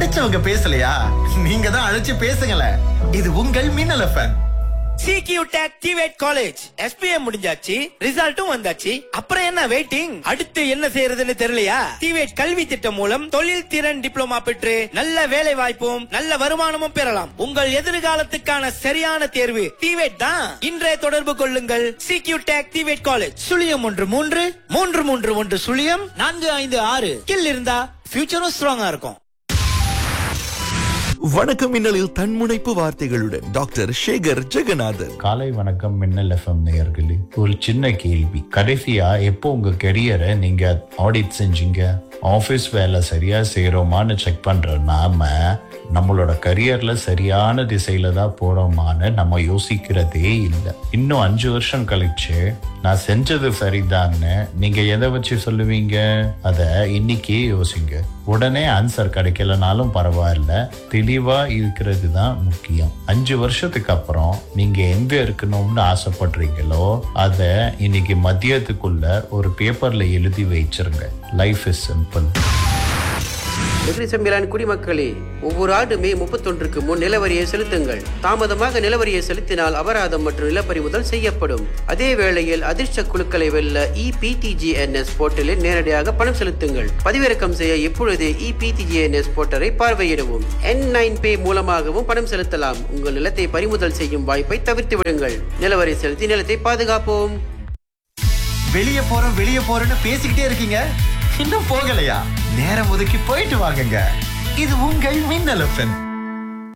பிடிச்சவங்க பேசலையா நீங்க தான் அழைச்சு பேசுங்களேன் இது உங்கள் மின்னல் எஃப்எம் சிகியூ டேக் டிவேட் காலேஜ் எஸ்பிஎம் முடிஞ்சாச்சு ரிசல்ட்டும் வந்தாச்சு அப்புறம் என்ன வெயிட்டிங் அடுத்து என்ன செய்யறதுன்னு தெரியலையா டிவேட் கல்வி திட்டம் மூலம் தொழில் திறன் டிப்ளமா பெற்று நல்ல வேலை வாய்ப்பும் நல்ல வருமானமும் பெறலாம் உங்கள் எதிர்காலத்துக்கான சரியான தேர்வு டிவேட் தான் இன்றைய தொடர்பு கொள்ளுங்கள் சிகியூ டேக் டிவேட் காலேஜ் சுழியம் ஒன்று மூன்று மூன்று மூன்று ஒன்று சுழியம் நான்கு ஐந்து ஆறு கில் இருந்தா ஃபியூச்சரும் ஸ்ட்ராங்கா இருக்கும் வணக்கம் மின்னலில் தன்முனைப்பு வார்த்தைகளுடன் டாக்டர் சேகர் ஜெகநாதன் காலை வணக்கம் மின்னல் எஃப்எம் நேயர்களே ஒரு சின்ன கேள்வி கடைசியா எப்போ உங்க கெரியரை நீங்க ஆடிட் செஞ்சீங்க ஆபீஸ் வேலை சரியா செய்யறோமான்னு செக் பண்ற நாம நம்மளோட கரியர்ல சரியான திசையில தான் போறோமான்னு நம்ம யோசிக்கிறதே இல்லை இன்னும் அஞ்சு வருஷம் கழிச்சு நான் செஞ்சது சரிதான்னு நீங்க எதை வச்சு சொல்லுவீங்க அத இன்னைக்கே யோசிங்க உடனே ஆன்சர் கிடைக்கலனாலும் பரவாயில்ல தெளிவா இருக்கிறது தான் முக்கியம் அஞ்சு வருஷத்துக்கு அப்புறம் நீங்க எங்க இருக்கணும்னு ஆசைப்படுறீங்களோ அத இன்னைக்கு மதியத்துக்குள்ள ஒரு பேப்பர்ல எழுதி வச்சிருங்க லைஃப் இஸ் சிம்பிள் எதிரி செம்பிலான் குடிமக்களே ஒவ்வொரு ஆண்டு மே முப்பத்தொன்றுக்கு முன் நிலவரியை செலுத்துங்கள் தாமதமாக நிலவரியை செலுத்தினால் அபராதம் மற்றும் நிலப்பறிமுதல் செய்யப்படும் அதே வேளையில் அதிர்ஷ்ட குழுக்களை வெல்ல இபிடிஜிஎன்எஸ் போர்ட்டலில் நேரடியாக பணம் செலுத்துங்கள் பதிவிறக்கம் செய்ய இப்பொழுதே இபிடிஜிஎன்எஸ் போர்ட்டலை பார்வையிடவும் என் நைன் பே மூலமாகவும் பணம் செலுத்தலாம் உங்கள் நிலத்தை பறிமுதல் செய்யும் வாய்ப்பை தவிர்த்து விடுங்கள் நிலவரி செலுத்தி நிலத்தை பாதுகாப்போம் வெளியே போறோம் வெளியே போறோம்னு பேசிக்கிட்டே இருக்கீங்க இன்னும் போகலையா நேரம் ஒதுக்கி போயிட்டு வாங்குங்க இது உங்கள் மின்னல் எஃப்எம்